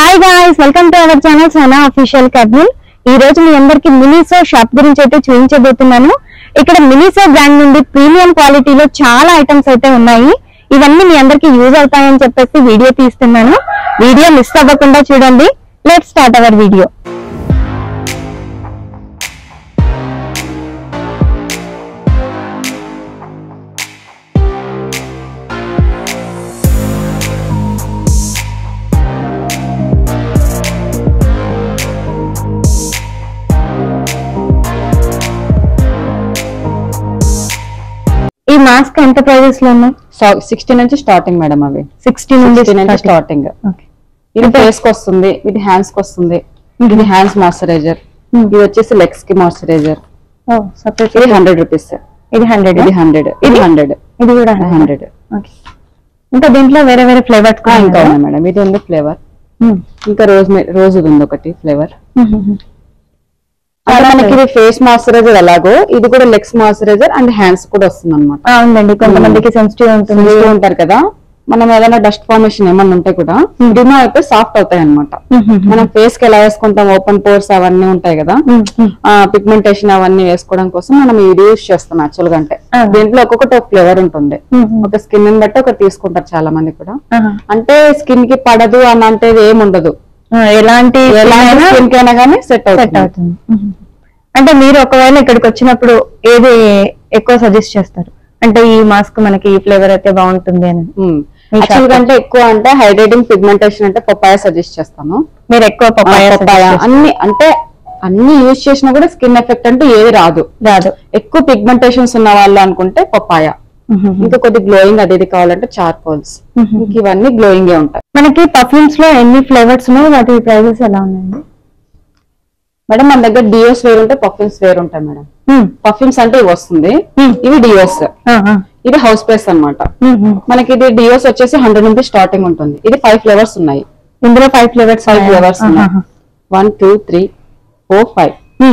Hi guys welcome to our channel Sana official Kurnool ఈ రోజు మీ అందరికి మినిసో షాప్ గురించి అయితే చూపించబోతున్నాను ఇక్కడ మినిసో బ్రాండ్ నుండి ప్రీమియం క్వాలిటీలో చాలా ఐటమ్స్ అయితే ఉన్నాయి ఇవన్నీ మీ అందరికి యూజ్ అవుతాయని చెప్పేసి వీడియో తీస్తున్నాను వీడియో మిస్ అవ్వకుండా చూడండి లెట్ స్టార్ట్ అవర్ వీడియో ఈ మాస్క్ ఎంత ప్రైజెస్ లో ఉన్నాయి సిక్స్టీ నుంచి స్టార్టింగ్ మేడం అవి సిక్స్టీ నుండి సిక్స్టీ నుంచి స్టార్టింగ్ Okay. ఇది ఫేస్ కి వస్తుంది ఇది హ్యాండ్స్ కి వస్తుంది ఇది హ్యాండ్స్ మాయిశ్చరైజర్ Hmm. ఇది వచ్చేసి లెగ్స్ కి మాయిశ్చరైజర్ Oh, separate. ఇది హండ్రెడ్ రూపీస్ ఇది హండ్రెడ్ ఇది హండ్రెడ్ ఇది హండ్రెడ్ ఇది కూడా హండ్రెడ్ ఓకే ఇంకా దీంట్లో వేరే వేరే ఫ్లేవర్స్ ఇంకా ఉంది మేడం ఇది ఉంది ఫ్లేవర్ ఇంకా రోజ్ రోజ్ ఇది ఉంది ఒకటి ఫ్లేవర్ అంటే మనకి ఇది ఫేస్ మాయిశ్చరైజర్ ఎలాగో ఇది కూడా లెగ్స్ మాయిశ్చరైజర్ అండ్ హ్యాండ్స్ కూడా వస్తుంది అనమాట అవునండి కొంతమందికి సెన్సిటివ్ ఉంటుంది ఉంటారు కదా మనం ఏదైనా డస్ట్ ఫార్మేషన్ ఏమన్నా ఉంటే కూడా రిమూవ్ అయితే సాఫ్ట్ అవుతాయి అనమాట మనం ఫేస్ కి ఎలా వేసుకుంటాం ఓపెన్ పోర్స్ అవన్నీ ఉంటాయి కదా పిగ్మెంటేషన్ అవన్నీ వేసుకోవడం కోసం మనం ఇది యూస్ చేస్తాం యాక్చువల్ గా అంటే Ah. దీంట్లో ఒక్కొక్కటి ఒక ఫ్లేవర్ ఉంటుంది ఒక స్కిన్ ని బట్టి ఒకటి తీసుకుంటారు చాలా మంది కూడా అంటే స్కిన్ కి పడదు అని అంటే ఏమి ఉండదు ఎలాంటి ఎలాంటి స్కిన్ కైనా కానీ సెట్ సెట్ అవుతుంది అవుతుంది అంటే మీరు ఒకవేళ ఇక్కడికి వచ్చినప్పుడు ఏది ఎక్కువ సజెస్ట్ చేస్తారు అంటే ఈ మాస్క్ మనకి ఈ ఫ్లేవర్ అయితే బాగుంటుంది అని మీ యాక్చువల్ shop గా అంటే ఎక్కువ అంటే హైడ్రేటింగ్ పిగ్మెంటేషన్ అంటే పప్పాయ సజెస్ట్ చేస్తాను మీరు ఎక్కువ పప్పాయ పప్పాయ అన్ని అంటే అన్ని యూజ్ చేసినా కూడా స్కిన్ ఎఫెక్ట్ అంటే ఏది రాదు రాదు ఎక్కువ పిగ్మెంటేషన్స్ ఉన్న వాళ్ళు అనుకుంటే పప్పాయ ఇంకా కొద్ది గ్లోయింగ్ అది ఇది కావాలంటే చార్కోల్స్ ఇంక ఇవన్నీ గ్లోయింగ్ ఉంటాయి మనకి పర్ఫ్యూమ్స్ లో ఎన్ని ఫ్లేవర్స్ ఉన్నాయి వాటి ప్రైజెస్ ఎలా ఉన్నాయండి మేడం మన దగ్గర డియోస్ వేరు ఉంటాయి పర్ఫ్యూమ్స్ వేరు ఉంటాయి మేడం పర్ఫ్యూమ్స్ అంటే ఇవి వస్తుంది ఇవి డియోస్ ఇది హౌస్ ప్రైస్ అన్నమాట మనకి ఇది డియోస్ వచ్చేసి హండ్రెడ్ నుంచి స్టార్టింగ్ ఉంటుంది ఇది ఫైవ్ ఫ్లేవర్స్ ఉన్నాయి ఇందులో ఫైవ్ ఫ్లేవర్స్ ఫైవ్ ఫ్లేవర్స్ ఉన్నాయి one two three four five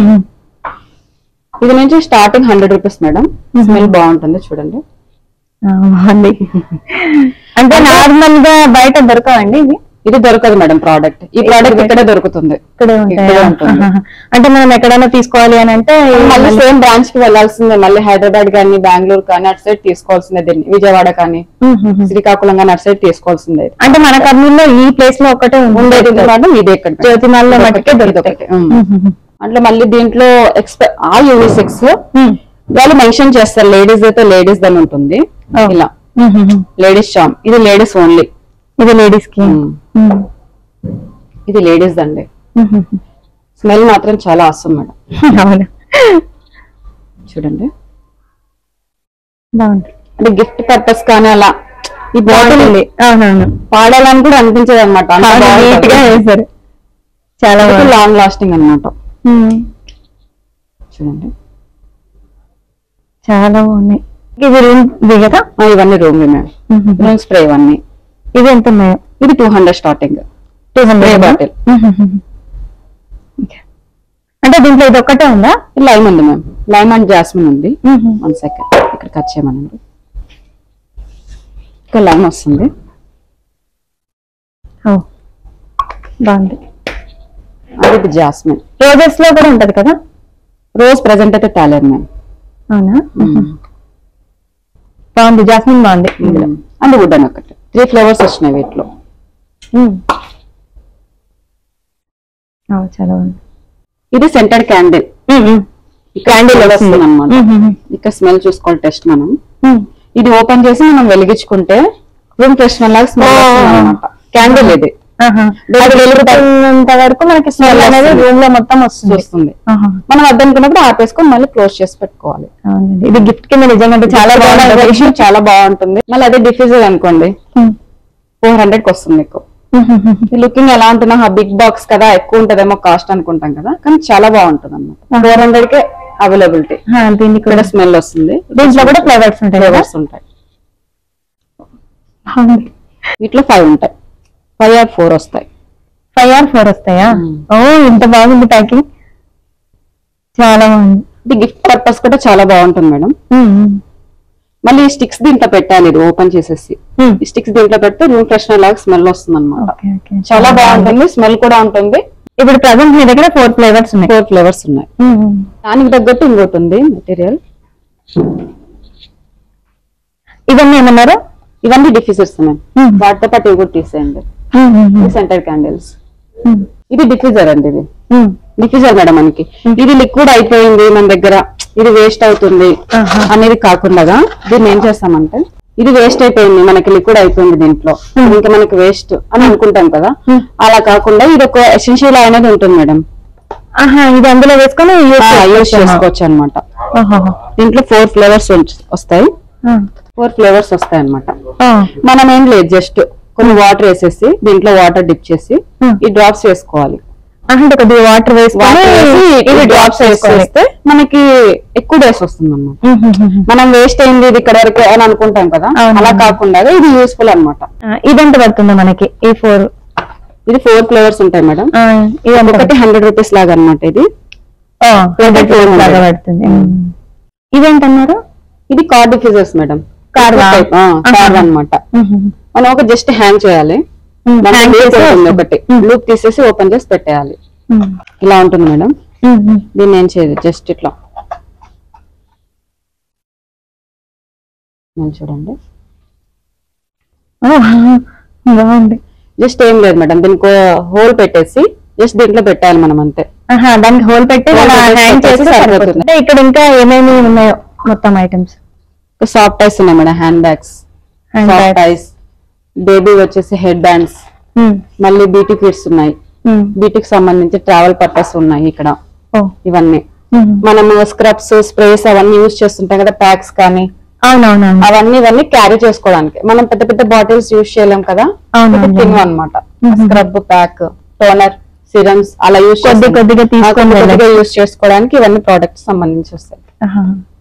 ఇది నుంచి starting hundred rupees madam smell బాగుంటుంది చూడండి బాగుంది అంటే నార్మల్ గా బయట దొరకవండి ఇవి ఇది దొరకదు మేడం ప్రోడక్ట్ ఈ ప్రోడక్ట్ ఇక్కడే దొరుకుతుంది ఇక్కడే ఇక్కడే ఉంటాయి ఉంటుంది. అంటే మనం ఎక్కడైనా తీసుకోవాలి అని అంటే మళ్ళీ సేమ్ బ్రాంచ్ కి వెళ్ళాల్సిందే మళ్ళీ హైదరాబాద్ కానీ బెంగళూరు కానీ అటు సైడ్ తీసుకోవాల్సిందే దీన్ని విజయవాడ కానీ శ్రీకాకుళం కానీ అటు సైడ్ తీసుకోవాల్సిందే అంటే మన కర్నూలులో ఈ ప్లేస్ లో ఒకటే ఉండేది ఉండేది మేడం ఇది ఎక్కడ జ్యోతిమాల్లో మట్టుకే ఇది దొరుకుతాయి ఒకటి. ఉమ్. అంటే మళ్ళీ దీంట్లో ఎక్స్పె ఆ యూనిసెక్స్ వాళ్ళు మెన్షన్ చేస్తారు లేడీస్ అయితే లేడీస్ అని ఉంటుంది Oh. ఇలా లేడీస్ షామ్ ఇది లేడీస్ ఓన్లీ ఇది లేడీస్ కి ఇది లేడీస్ అండి స్మెల్ మాత్రం చాలా అవసరం మేడం అవును చూడండి బాగుంది అంటే గిఫ్ట్ పర్పస్ కానీ అలా ఈ బాటిల్ బాగుంది అవునవును వాడాలని కూడా అనిపించదు అనమాట నీట్ గా వేశారు చాలా బాగుంది లాంగ్ లాస్టింగ్ అన్నమాట ఉమ్. చూడండి చాలా బాగున్నాయి ఇది రూమ్ ఇది కదా ఆ, ఇవన్నీ రూమ్ రూమ్ స్ప్రే ఇవన్నీ ఇది ఎంత ఉన్నాయో ఇది two hundred starting two hundred bottle అంటే దీంట్లో ఇది ఒక్కటే ఉందా లైమ్ ఉంది మ్యామ్ లైమ్ అండ్ జాస్మిన్ ఉంది వన్ సెకండ్ ఇక్కడ కట్ చేయమనండి ఇక్కడ లైమ్ వస్తుంది ఓ బాగుంది అది ఇది జాస్మిన్ రోజెస్ లో కూడా ఉంటది కదా రోజ్ ప్రెసెంట్ అయితే టాలెంట్ మ్యామ్ అవునా బాగుంది జాస్మిన్ బాగుంది ఇందులో అండ్ వుడ్ అని ఒకటి త్రీ ఫ్లేవర్స్ వచ్చినాయి వీటిలో ఉమ్. ఓ, చాలా బాగుంది ఇది సెంటెడ్ క్యాండిల్ క్యాండిల్ వస్తుంది అనమాట ఇక్కడ స్మెల్ చూసుకోవాలి టెస్ట్ మనం ఇది ఓపెన్ చేసి మనం వెలిగించుకుంటే రూమ్ ఫ్రెషనర్ లాగా స్మెల్ వస్తుంది అనమాట క్యాండిల్ ఇది అది వెలుగుతున్నంత వరకు మనకి స్మెల్ అనేది రూమ్ లో మొత్తం వస్తుంది చూస్తుంది ఆహా. మనం వద్దనుకున్నప్పుడు ఆపేసుకొని మళ్ళీ క్లోజ్ చేసి పెట్టుకోవాలి అవునండి ఇది గిఫ్ట్ కింద నిజంగా అంటే చాలా చాలా బాగుంది బాగుంటుంది చాలా బాగుంటుంది మళ్ళీ అదే డిఫ్యూజర్ అనుకోండి ఫోర్ హండ్రెడ్ కి వస్తుంది మీకు ఈ లుకింగ్ ఎలా ఉంటున్నా బిగ్ బాక్స్ కదా ఎక్కువ ఉంటదేమో కాస్ట్ అనుకుంటాం కదా కానీ చాలా బాగుంటుంది అన్నమాట ఫోర్ హండ్రెడ్ కే అవైలబిలిటీ ఆ, దీనికి కూడా ఇక్కడ స్మెల్ వస్తుంది దీంట్లో కూడా ఫ్లేవర్స్ ఉంటాయి కదా ఫ్లేవర్స్ ఉంటాయి బాగుంది వీటిలో ఫైవ్ ఉంటాయి ఫైవ్ ఆర్ ఫోర్ వస్తాయి ఫైవ్ ఆర్ ఫోర్ వస్తాయా ఓ ఇంత బాగుంది ప్యాకింగ్ చాలా బాగుంది ఇది గిఫ్ట్ పర్పస్ కూడా చాలా బాగుంటుంది మేడం మళ్ళీ ఈ స్టిక్స్ దీంట్లో పెట్టాలి ఇది ఓపెన్ చేసేసి ఈ స్టిక్స్ దీంట్లో పెడితే రూమ్ ఫ్రెషనర్ లాగా స్మెల్ వస్తుంది అనమాట ఓకే ఓకే చాలా బాగుంటుంది స్మెల్ కూడా ఉంటుంది ఇప్పుడు ప్రజెంట్ మీ దగ్గర ఫోర్ ఫ్లేవర్స్ ఉన్నాయి ఫోర్ ఫ్లేవర్స్ ఉన్నాయి దానికి తగ్గట్టు ఇంకోటి ఉంది మెటీరియల్ ఇవన్నీ ఏమన్నారు ఇవన్నీ డిఫ్యూజర్స్ ఉన్నాయి Hmm. వాటితో పాటు ఇవి కూడా తీసేయండి సెంటర్ క్యాండిల్స్ ఇది డిఫ్యూజర్ అండి ఇది డిఫ్యూజర్ మేడం మనకి ఇది లిక్విడ్ అయిపోయింది మన దగ్గర ఇది వేస్ట్ అవుతుంది ఆహా. అనేది కాకుండా దీన్ని ఏం చేస్తామంటే ఇది వేస్ట్ అయిపోయింది మనకి లిక్విడ్ అయిపోయింది దీంట్లో ఇంకా మనకి వేస్ట్ అని అనుకుంటాం కదా Hmm. అలా కాకుండా ఇది ఒక ఎసెన్షియల్ అనేది ఉంటుంది మేడం ఆహా ఇది అందులో వేసుకొని యూస్ చేసుకోవచ్చు అనమాట దీంట్లో ఫోర్ ఫ్లేవర్స్ వస్తాయి ఫోర్ ఫ్లేవర్స్ వస్తాయి అనమాట మనం ఏం లేదు జస్ట్ కొన్ని వాటర్ వేసేసి దీంట్లో వాటర్ డిప్ చేసి Hmm. ఈ డ్రాప్స్ వేసుకోవాలి అంటే కొద్దిగా వాటర్ వేసుకొని వాటర్ వేసి ఇవి ఈ డ్రాప్స్ వేసుకోవాలి. వేసేస్తే మనకి ఎక్కువ డేస్ వస్తుంది అన్నమాట మనం వేస్ట్ అయింది ఇది ఇక్కడ వరకు అని అనుకుంటాం కదా అవును. అలా కాకుండా ఇది యూస్ఫుల్ అన్నమాట ఆ, ఇదెంత పడుతుంది మనకి ఈ ఫోర్ ఇది ఫోర్ ఫ్లేవర్స్ ఉంటాయి మేడం ఇది ఎంత ఒకటి హండ్రెడ్ రూపీస్ లాగా అన్నమాట ఇది హండ్రెడ్ four hundred. లాగా పడుతుంది ఇదేంటన్నారు ఇది కార్డ్ డిఫ్యూజర్స్ మేడం Carva? కార్వ్ అన్నమాట మనం ఒక జస్ట్ హ్యాంగ్ చేయాలి దాంట్లో loop ఉంటుంది ఒకటి లూప్ తీసేసి ఓపెన్ చేసి పెట్టేయాలి ఇలా ఉంటుంది మేడం దీన్ని ఏం చేయదు జస్ట్ ఇట్లా నేను చూడండి బాగుంది జస్ట్ ఏం లేదు మేడం దీనికి హోల్ పెట్టేసి జస్ట్ దీంట్లో పెట్టాలి మనం అంతే ఆహా, దానికి హోల్ పెట్టి Hole అలా పెట్టేసి హ్యాంగ్ చేసి సరిపోతుంది. సరిపోతుంది అంటే ఇక్కడ ఇంకా ఏమేమి ఉన్నాయో మొత్తం ఐటమ్స్ సాఫ్ట్ ఐస్ ఉన్నాయి madam hand bags Hand soft bags. Ice baby వచ్చేసి హెడ్ బ్యాండ్స్ మళ్ళీ బీటీ కిట్స్ ఉన్నాయి బీటీకి సంబంధించి ట్రావెల్ పర్పస్ ఉన్నాయి ఇక్కడ ఓ ఇవన్నీ మనము స్క్రబ్స్ స్ప్రేస్ అవన్నీ యూజ్ చేస్తుంటాం కదా ప్యాక్స్ కానీ అవునవునవును అవన్నీ ఇవన్నీ క్యారీ చేసుకోవడానికి మనం పెద్ద పెద్ద బాటిల్స్ యూజ్ చేయలేం కదా అవును, తిను అనమాట స్క్రబ్ ప్యాక్ టోనర్ సిరమ్స్ అలా యూజ్ కొద్ది కొద్దిగా తీసుకొని వెళ్ళొచ్చు. యూజ్ చేసుకోవడానికి ఇవన్నీ ప్రోడక్ట్స్ సంబంధించి వస్తాయి ఆహా.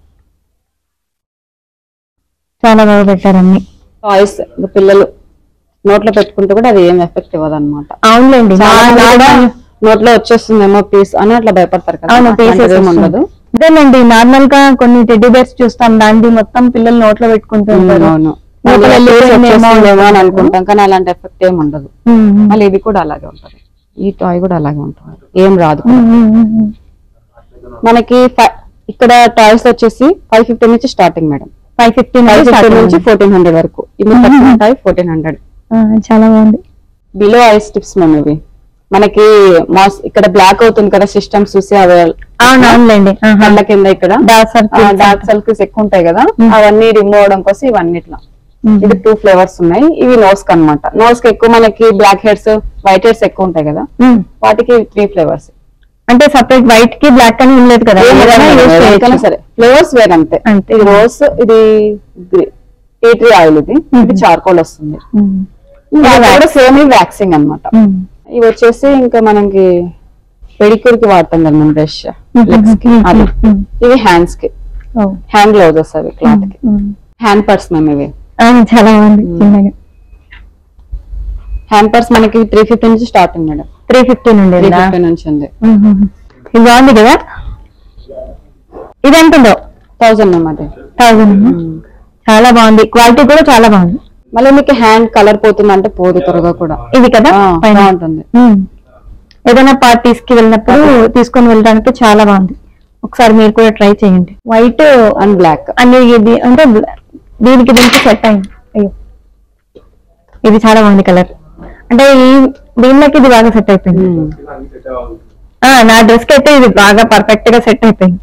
చాలా బాగా పెట్టారన్ని టాయ్స్ పిల్లలు నోట్లో పెట్టుకుంటే కూడా అది ఏం ఎఫెక్ట్ ఇవ్వదు అనమాట అవునులేండి చాలా నా- మంది నా- కూడా నోట్లో వచ్చేస్తుందేమో పీస్ అని అట్లా భయపడతారు కదా అవును అట్లాంటిది పీసెస్ ఏం ఉండదు అదేనండి నార్మల్ గా కొన్ని టెడ్డీ బేర్స్ చూస్తాం దాన్ని మొత్తం పిల్లలు నోట్లో పెట్టుకుంటూ ఉంటారు అవును నోట్లో మళ్ళీ వెళ్ళిపోయిందేమో వచ్చేస్తుందేమో అని అనుకుంటాం కానీ అలాంటి ఎఫెక్ట్ ఏం ఉండదు ఉమ్, ఉమ్. మళ్ళీ ఇది కూడా అలాగే ఉంటుంది ఈ టాయ్ కూడా అలాగే ఉంటుంది ఏం రాదు ఉమ్, ఉమ్, ఉమ్, ఉమ్. మనకి fi- ఇక్కడ టాయ్స్ వచ్చేసి ఫైవ్ ఫిఫ్టీ నుంచి starting madam five fifty five fifty నుంచి ఫోర్టీన్ హండ్రెడ్ వరకు ఇవి టాయ్ ఫోర్టీన్ హండ్రెడ్ చాలా బాగుంది బిలో ఐస్ టిప్స్ మేము ఇవి మనకి మాస్ ఇక్కడ బ్లాక్ అవుతుంది కదా సిస్టమ్స్ చూసి అవి అవును అవునులేండి ఆహా. కళ్ళ కింద ఇక్కడ Dark circles. డార్క్ సర్కిల్స్ ఎక్కువ ఉంటాయి కదా అవన్నీ రిమూవ్ అవడం కోసం ఇవన్నీ ఇట్లా ఉమ్. ఇది టూ ఫ్లేవర్స్ ఉన్నాయి ఇవి నోస్ కి అనమాట నోస్ కి ఎక్కువ మనకి బ్లాక్ హెయిర్స్ వైట్ హెయిర్స్ ఎక్కువ ఉంటాయి కదా ఉమ్. వాటికి త్రీ ఫ్లేవర్స్ అంటే సపరేట్ వైట్ కి బ్లాక్ అని ఏం లేదు కదా ఏదైనా use చేయొచ్చు. సరే ఫ్లేవర్స్ వేరే అంతే అంతే. ఇది రోజ్ ఇది టీ ట్రీ ఆయిల్ ఇది ఇది చార్కోల్ వస్తుంది ఉమ్. ఇది కూడా సేమ్ వ్యాక్సింగ్ అన్నమాట ఉమ్. ఇవి వచ్చేసి ఇంకా మనకి పెడిక్యూర్ కి వాడతాం కదా మనం బ్రష్ లెగ్స్ కి ఉమ్. అది ఉమ్. ఇవి హ్యాండ్స్ కి ఓ. హ్యాండ్ గ్లౌజెస్ అవి క్లాత్ కి ఉమ్. హ్యాండ్ పర్స్ మేము ఇవి ఆ, చాలా బాగుంది చిన్నగా హ్యాండ్ పర్స్ మనకి త్రీ ఫిఫ్టీ నుంచి స్టార్టింగ్ మేడం త్రీ ఫిఫ్టీ నుండి త్రీ ఉందా? ఫిఫ్టీ నుంచి ఉంది ఉమ్, ఉమ్. ఇది బాగుంది కదా ఇది ఎంత ఉందో థౌసండ్ మేము అది థౌసండ్ చాలా బాగుంది క్వాలిటీ కూడా చాలా బాగుంది మళ్ళీ మీకు హ్యాండ్ కలర్ పోతుందంటే పోదు త్వరగా కూడా ఇది కదా ఆ, పైన. బాగుంటుంది ఉమ్. ఏదైనా పార్టీస్ కి వెళ్ళినప్పుడు తీసుకొని వెళ్ళడానికి చాలా బాగుంది ఒకసారి మీరు కూడా ట్రై చేయండి వైట్ అండ్ బ్లాక్ అన్ని ఇది అంటే బ్ల- దీనికి దీనికి సెట్ అయింది అయ్యో ఇది చాలా బాగుంది కలర్ అంటే ఈ దీనిలోకి ఇది బాగా సెట్ అయిపోయింది ఆ నా డ్రెస్ కి అయితే ఇది బాగా పర్ఫెక్ట్ గా సెట్ అయిపోయింది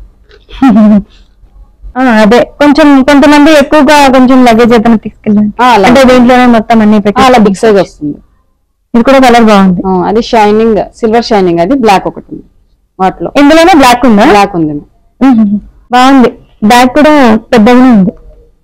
ఆ, అదే కొంచెం కొంతమంది ఎక్కువగా కొంచెం లగేజ్ ఏదైనా తీసుకెళ్ళండి ఆ, అలా. అంటే దీంట్లోనే మొత్తం అన్ని పెట్టి అలా బిగ్ సైజ్ వస్తుంది ఇది కూడా కలర్ బాగుంది ఆ, అది షైనింగ్ సిల్వర్ షైనింగ్ అది బ్లాక్ ఒకటి ఉంది వాటిలో ఇందులోనే బ్లాక్ ఉందా బ్లాక్ ఉంది మ్మ్. బాగుంది బ్యాగ్ కూడా పెద్దగానే ఉంది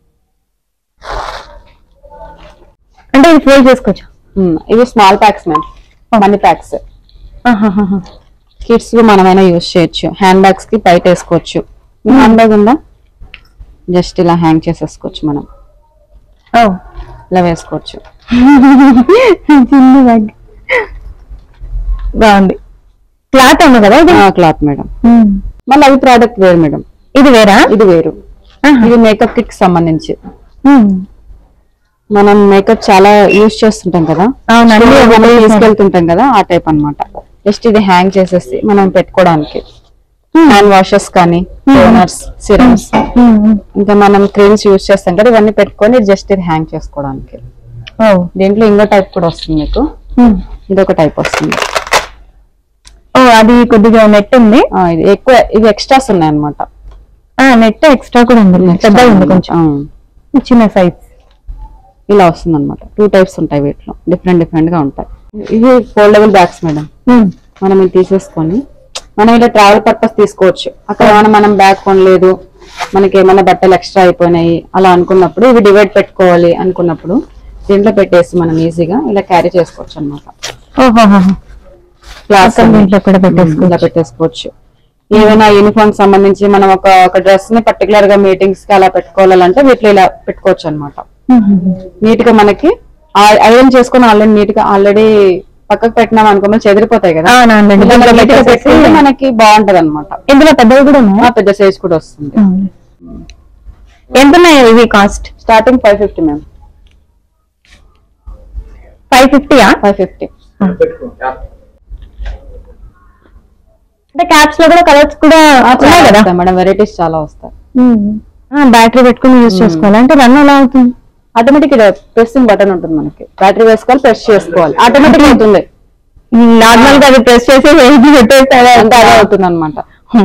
అంటే ఇది ఫోల్డ్ చేసుకోవచ్చు ఉమ్, ఇవి small packs ma'am money packs ఆహాహాహా. కిడ్స్ మనమైనా యూస్ చేయొచ్చు హ్యాండ్ బ్యాగ్స్ కి బయట వేసుకోవచ్చు హ్యాండ్ బ్యాగ్ ఉందా జస్ట్ ఇలా హ్యాంగ్ చేసేసుకోవచ్చు మనం ఓ ఇలా వేసుకోవచ్చు చిన్న బ్యాగ్ బాగుంది క్లాత్ అన్న కదా ఇది క్లాత్ మేడం మ్మ్. మళ్ళీ అవి ప్రోడక్ట్ వేరు మేడం ఇది వేరా ఇది వేరు ఆహా. ఇది మేకప్ కిట్ కి సంబంధించి ఉమ్. మనం మేకప్ చాలా యూజ్ చేస్తుంటాం కదా అవునండి, Store లో ఒకటే మనం సారి. తీసుకెళ్తుంటాం కదా ఆ టైప్ అన్నమాట జస్ట్ ఇది హ్యాంగ్ చేసేసి మనం పెట్టుకోవడానికి హ్యాండ్ వాషెస్ కానీ టోనర్స్ సిరమ్స్ ఉమ్, ఉమ్. ఇంకా మనం క్రీమ్స్ యూజ్ చేస్తాం కదా ఇవన్నీ పెట్టుకొని జస్ట్ ఇది హ్యాంగ్ చేసుకోవడానికి ఓ దీంట్లో ఇంకో టైప్ కూడా వస్తుంది మీకు ఉమ్. ఇది ఒక టైప్ వస్తుంది ఓ అది కొద్దిగా నెట్ ఉంది ఆ, ఇది ఎక్కువ ఇది ఎక్స్ట్రాస్ ఉన్నాయి అనమాట ఆ నెట్ ఎక్స్ట్రా కూడా ఉంది పెద్దగా ఉంది కొంచెం చిన్న సైజ్ ఇలా వస్తుంది అనమాట టూ టైప్స్ ఉంటాయి వీటిలో డిఫరెంట్ డిఫరెంట్ గా ఉంటాయి ఇవి ఫోల్డబుల్ బ్యాగ్స్ మేడం మనం ఇది తీసేసుకొని మనం ఇలా ట్రావెల్ పర్పస్ తీసుకోవచ్చు అక్కడ ఏమైనా మనం బ్యాగ్ కొనలేదు మనకి ఏమైనా బట్టలు ఎక్స్ట్రా అయిపోయినాయి అలా అనుకున్నప్పుడు ఇవి డివైడ్ పెట్టుకోవాలి అనుకున్నప్పుడు దీంట్లో పెట్టేసి మనం ఈజీగా ఇలా క్యారీ చేసుకోవచ్చు అనమాట ఓహో క్లాస్ పక్కన దీంట్లో కూడా పెట్టేసుకోవచ్చు. ఇలా పెట్టేసుకోవచ్చు ఏమైనా యూనిఫామ్ సంబంధించి మనం ఒక ఒక డ్రెస్ ని పర్టికులర్ గా మీటింగ్స్ కి అలా పెట్టుకోవాలంటే వీటిలో ఇలా పెట్టుకోవచ్చు అనమాట నీట్ గా మనకి ఐరన్ చేసుకుని ఆల్రెడీ నీట్ గా ఆల్రెడీ పక్కకు పెట్టినాం అనుకో మనం చెదిరిపోతాయి కదా అవునండి. ఇలా దీంట్లో neat గా పెట్టేసి పెట్టుకుంటే మనకి బాగుంటది అనమాట ఇందులో పెద్దవి కూడా ఉన్నాయి పెద్ద సైజ్ కూడా వస్తుంది ఎంత ఉన్నాయి ఇవి cost starting five fifty ma'am five ఫిఫ్టీయా ఫైవ్ ఫిఫ్టీ అంటే క్యాప్స్ లో కూడా కలర్స్ కూడా ఉన్నాయి కదా మేడం వెరైటీస్ చాలా వస్తాయి బ్యాటరీ పెట్టుకుని యూజ్ చేసుకోవాలి అంటే రన్ ఎలా అవుతుంది ఆటోమేటిక్ ప్రెస్సింగ్ బటన్ ఉంటుంది మనకి బ్యాటరీ వేసుకోవాలి ప్రెస్ చేసుకోవాలి ఆటోమేటిక్ అవుతుంది నార్మల్ గా అది ప్రెస్ చేసి వెయిట్ పెట్టేస్తారా అంత అదే అవుతుంది అనమాట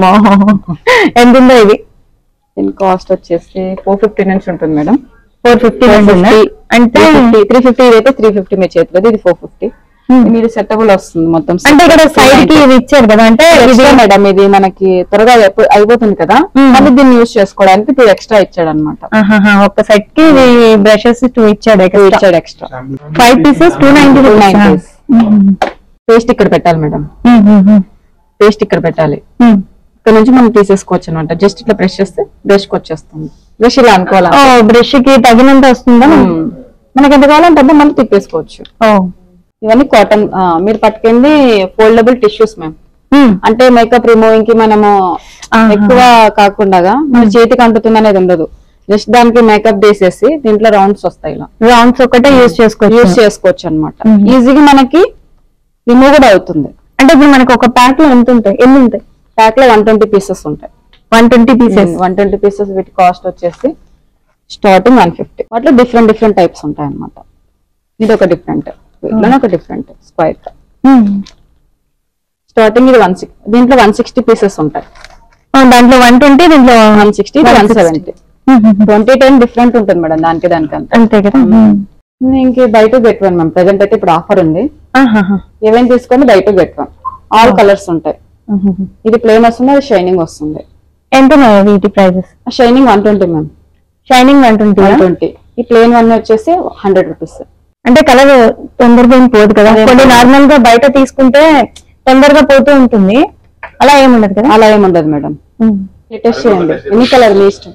ఎంత ఉందో ఇది దీని కాస్ట్ వచ్చేసి ఫోర్ ఫిఫ్టీ నుంచి ఉంటుంది మేడం ఫోర్ ఫిఫ్టీ అంటే త్రీ ఫిఫ్టీ ఇదైతే త్రీ ఫిఫ్టీ మీ చేతిలో ఇది ఫోర్ ఫిఫ్టీ మీరు సెటబుల్ వస్తుంది మొత్తం అంటే ఇక్కడ సైడ్ కి ఇది ఇచ్చారు కదా అంటే ఇది ఇది మేడం ఇది మనకి త్వరగా అయిపో- అయిపోతుంది కదా Hmm. మళ్ళీ దీన్ని యూజ్ చేసుకోవడానికి టూ ఎక్స్ట్రా ఇచ్చాడు అనమాట ఆహాహా, ఒక్క సెట్ కి ఇది బ్రషెస్ టూ ఇచ్చాడు టూ ఇచ్చాడు extra five pieces two ninety two nineties paste ఇక్కడ పెట్టాలి మేడం పేస్ట్ ఇక్కడ పెట్టాలి ఇక్కడ నుంచి మనం తీసేసుకోవచ్చు అనమాట జస్ట్ ఇట్లా ప్రెస్ చేస్తే బ్రష్ కి వచ్చేస్తుంది బ్రష్ ఇలా అనుకోవాలి ఓ బ్రష్ కి తగినంత వస్తుందా Hmm. మనకి ఎంత కావాలంటే అంత మళ్ళీ తిప్పేసుకోవచ్చు ఓ ఇవన్నీ కాటన్ మీరు పట్టుకుంది ఫోల్డబుల్ టిష్యూస్ మ్యామ్ Hmm. అంటే మేకప్ రిమూవింగ్ కి మనము ఆహా. ఎక్కువ కాకుండా మన చేతికి అంటుతుంది అనేది ఉండదు జస్ట్ దానికి మేకప్ తీసేసి దీంట్లో రౌండ్స్ వస్తాయి ఇలా రౌండ్స్ ఒకటే యూజ్ యూజ్ చేసుకోవచ్చు చేసుకోవచ్చు అనమాట Mhm. ఈజీగా మనకి రిమూవ్ కూడా అవుతుంది అంటే ఇప్పుడు మనకి ఒక ప్యాక్ లో ఎంత ఉంటాయి ఎన్ని ఉంటాయి ప్యాక్ లో వన్ ట్వంటీ పీసెస్ ఉంటాయి one twenty pieces one twenty pieces వీటి కాస్ట్ వచ్చేసి స్టార్టింగ్ వన్ ఫిఫ్టీ వాటిలో డిఫరెంట్ డిఫరెంట్ టైప్స్ ఉంటాయి అనమాట ఇది ఒక డిఫరెంట్ వీటిలోనే ఒక డిఫరెంట్ స్క్వైర్ స్టార్టింగ్ ఇది వన్ సిక్స్ దీంట్లో వన్ సిక్స్టీ పీసెస్ ఉంటాయి దాంట్లో వన్ ట్వంటీ దీంట్లో one sixty one 160. Seventy twenty ten different ఉంటుంది మేడం దానికి దానికి అంత అంతే కదా ఇంక బయట గెట్ వన్ మ్యామ్ ప్రెసెంట్ అయితే ఇప్పుడు ఆఫర్ ఉంది ఆహాహా. ఏమేమి తీసుకొని బయట గెట్ వన్ ఆల్ కలర్స్ ఉంటాయి ఆహాహా. ఇది ప్లేన్ వస్తుంది అది షైనింగ్ వస్తుంది ఎంత ఉన్నాయి వీటి prices shining one twenty ma'am shining one twenty one twenty ఈ ప్లేన్ వన్ వచ్చేసి హండ్రెడ్ రూపీస్ అంటే కలర్ తొందరగా ఏం పోదు కదా అదేం కొన్ని పోదు. నార్మల్ గా బయట తీసుకుంటే తొందరగా పోతూ ఉంటుంది అలా ఏముండదు కదా అలా ఏమి ఉండదు మేడం ఉమ్. టెస్ట్ చేయండి ఎన్ని కలర్ మీ ఇష్టం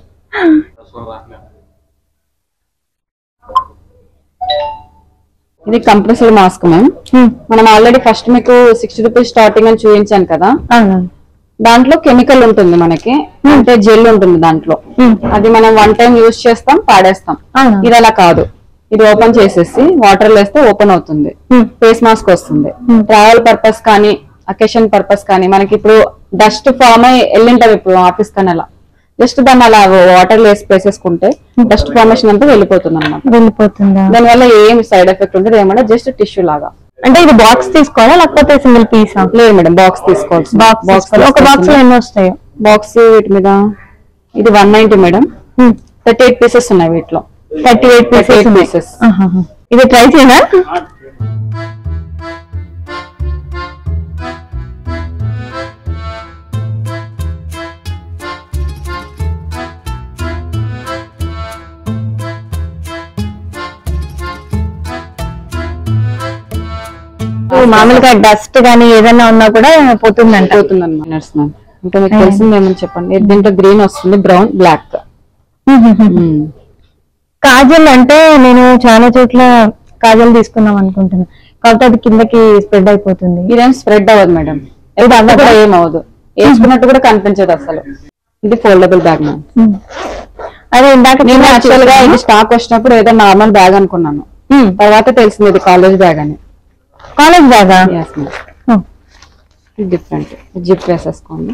ఇది కంప్రెసర్ మాస్క్ మ్యామ్ ఉమ్. మనం ఆల్రెడీ ఫస్ట్ మీకు సిక్స్టీ రూపీస్ స్టార్టింగ్ అని చూపించాను కదా అవును దాంట్లో కెమికల్ ఉంటుంది మనకి అంటే జెల్ ఉంటుంది దాంట్లో ఉమ్. అది మనం వన్ టైం యూజ్ చేస్తాం పాడేస్తాం అవును. ఇది అలా కాదు ఇది ఓపెన్ చేసేసి వాటర్ వేస్తే ఓపెన్ అవుతుంది ఉమ్. ఫేస్ మాస్క్ వస్తుంది Hmm. ట్రావెల్ పర్పస్ కానీ అకేషన్ పర్పస్ కానీ మనకి ఇప్పుడు డస్ట్ ఫామ్ అయి వెళ్ళింటాం ఇప్పుడు ఆఫీస్ కానీ అలా జస్ట్ దాన్ని అలా వాటర్ వేసి వేసేసుకుంటే డస్ట్ ఫార్మేషన్ అంతా వెళ్ళిపోతుంది అనమాట వెళ్ళిపోతుందా దానివల్ల ఏం సైడ్ ఎఫెక్ట్ ఉంటుంది ఏమన్నా జస్ట్ టిష్యూ లాగా అంటే ఇది బాక్స్ తీసుకోవాలా లేకపోతే సింగిల్ పీస్ లేదు మేడం బాక్స్ తీసుకోవాల్సి బాక్స్ ఒక బాక్స్ లో ఎన్ని వస్తాయో బాక్స్ వీటి మీద ఇది one ninety madam thirty eight pieces ఉన్నాయి వీటిలో thirty eight thirty eight pieces pieces ఇది ట్రై చేయనా మామూలుగా డస్ట్ గానీ ఏదైనా ఉన్నా కూడా పోతుందంట పోతుంది అనమాట మ్యామ్ ఇంకా మీకు తెలిసింది ఏమని చెప్పండి ఇది దీంట్లో గ్రీన్ వస్తుంది బ్రౌన్ బ్లాక్ కాజల్ అంటే నేను చాలా చోట్ల కాజల్ తీసుకుందాం అనుకుంటున్నా కాకపోతే అది కిందకి స్ప్రెడ్ అయిపోతుంది ఇదేం స్ప్రెడ్ అవ్వదు మేడం ఇది అవ్వ కూడా ఏం అవ్వదు వేసుకున్నట్టు కూడా కనిపించదు అసలు ఇది ఫోల్డబుల్ బ్యాగ్ మ్యామ్ ఉమ్. అదే ఇందాక నేను చిన్నది యాక్చువల్ గా చూసాను. ఇది స్టాక్ వచ్చినప్పుడు ఏదో నార్మల్ బ్యాగ్ అనుకున్నాను ఉమ్. తర్వాత తెలిసింది ఇది కాలేజ్ బ్యాగ్ అని కాలేజ్ బ్యాగా Yes, ma'am. ఇది డిఫరెంట్ జిప్ వేసేసుకోండి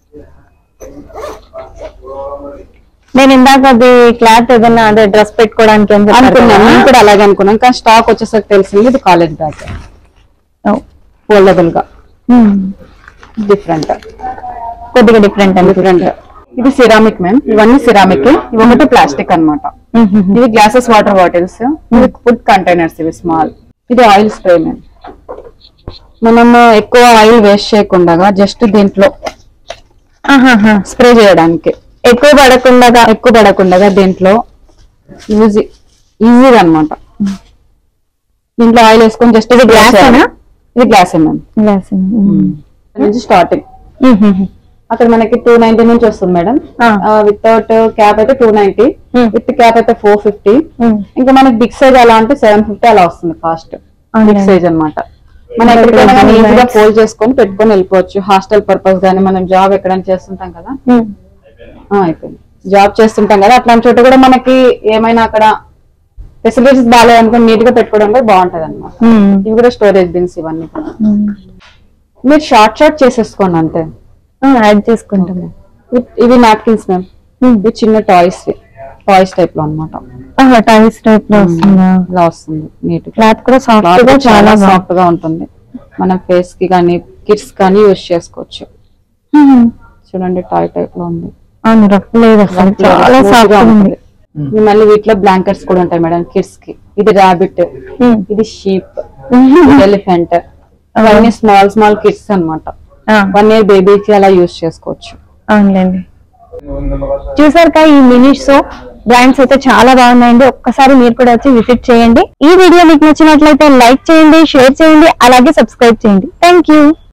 నేను ఇందాక అది క్లాత్ ఏదైనా అదే డ్రెస్ పెట్టుకోవడానికి అని చెప్పారు అనుకున్నాను కదా. నేను కూడా అలాగే అనుకున్నాను కానీ స్టాక్ వచ్చేసరికి తెలిసింది ఇది కాలేజ్ బ్యాగ్ ఓ. ఫోల్డబుల్ గా ఉమ్. డిఫరెంట్ కొద్దిగా డిఫరెంట్ అండి డిఫరెంట్ ఇది సిరామిక్ మ్యామ్ ఇవన్నీ సిరామిక్ ఇవి ఒకటి ప్లాస్టిక్ అన్నమాట ఇవి గ్లాసెస్ వాటర్ బాటిల్స్ ఇవి ఫుడ్ కంటైనర్స్ ఇవి స్మాల్ ఇది ఆయిల్ స్ప్రే మ్యామ్ మనం ఎక్కువ ఆయిల్ వేస్ట్ చేయకుండా జస్ట్ దీంట్లో స్ప్రే చేయడానికి ఎక్కువ పడకుండా ఎక్కువ పడకుండా దీంట్లో ఈజీ ఈజీగా అన్నమాట దీంట్లో ఆయిల్ వేసుకొని జస్ట్ ఇది glass ఏనా? ఇది గ్లాస్ మ్యామ్ నుంచి స్టార్టింగ్ అక్కడ మనకి టూ నైన్టీ నుంచి వస్తుంది మేడం ఆ. వితౌట్ క్యాప్ అయితే two ninety Hmm. With cap అయితే ఫోర్ ఫిఫ్టీ ఇంకా మనకి బిగ్ సైజ్ అలా అంటే సెవెన్ ఫిఫ్టీ అలా వస్తుంది కాస్ట్ బిగ్ సైజ్ అన్నమాట మనం ఇంకా ఎక్కడికైనా కానీ twenty ఈజీగా lakhs. ఫోల్డ్ చేసుకొని పెట్టుకొని వెళ్ళిపోవచ్చు హాస్టల్ పర్పస్ గానీ మనం జాబ్ ఎక్కడైనా చేస్తుంటాం కదా ఆ, అయిపోయింది జాబ్ చేస్తుంటాం కదా అట్లాంటి చోట కూడా మనకి ఏమైనా అక్కడ ఫెసిలిటీస్ బాగాలేదు అనుకో నీట్ గా పెట్టుకోవడం కూడా బాగుంటది అనమాట ఇవి కూడా స్టోరేజ్ బిన్స్ ఇవన్నీ కూడా మీరు షార్ట్ షార్ట్ చేసేసుకోండి అంతే యాడ్ చేసుకుంటాం ఇవి- ఇవి నాప్కిన్స్ మ్యామ్ ఇవి చిన్న టాయ్స్ టాయ్స్ టైప్ లో అనమాట టైల్స్ టైప్ లో వస్తుందా ఇలా వస్తుంది నీట్ గా క్లాత్ కూడా సాఫ్ట్ గా చాలా చాలా బాగుంది సాఫ్ట్ గా ఉంటుంది మన ఫేస్ కి కానీ కిడ్స్ కానీ యూస్ చేసుకోవచ్చు చూడండి టాయ్ టైప్ లో ఉంది అవును రఫ్ లేదు అసలు చాలా Smooth సాఫ్ట్ గా ఉంది ఇది మళ్ళీ వీటిలో బ్లాంకెట్స్ కూడా ఉంటాయి మేడం కిడ్స్ కి ఇది రాబిట్ ఇది షీప్ ఎలిఫెంట్ అవన్నీ స్మాల్ స్మాల్ కిడ్స్ అన్నమాట ఆ, వన్ ఇయర్ బేబీకి అలా యూస్ చేసుకోవచ్చు అవునులేండి చూసారు కదా ఈ మినీ షో బ్రాండ్స్ అయితే చాలా బాగున్నాయండి ఒక్కసారి మీరు కూడా వచ్చి విజిట్ చేయండి ఈ వీడియో మీకు నచ్చినట్లయితే లైక్ చేయండి షేర్ చేయండి అలాగే సబ్స్క్రైబ్ చేయండి థ్యాంక్ యూ